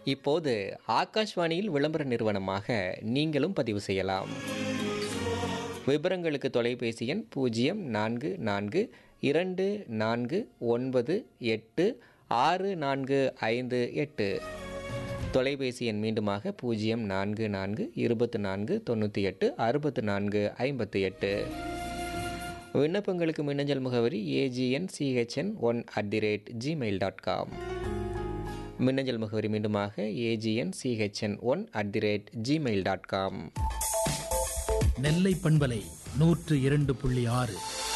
இப்போது ஆகாஷ்வாணியில் விளம்பர நிறுவனமாக நீங்களும் பதிவு செய்யலாம் விவரங்களுக்கு தொலைபேசி எண் பூஜ்ஜியம் நான்கு நான்கு இரண்டு நான்கு ஒன்பது எட்டு ஆறு நான்கு ஐந்து எட்டு தொலைபேசி எண் மீண்டுமாக பூஜ்ஜியம் நான்கு நான்கு இருபத்து நான்கு தொண்ணூற்றி எட்டு அறுபத்து நான்கு ஐம்பத்து எட்டு விண்ணப்பங்களுக்கு மின்னஞ்சல் முகவரி AGN CHN one at the rate Gmail dot com மின்னஞ்சல் முகவரி மீண்டுமாக AGN CHN one at the rate Gmail dot com Nellai பண்பலை நூற்று இரண்டு புள்ளி ஆறு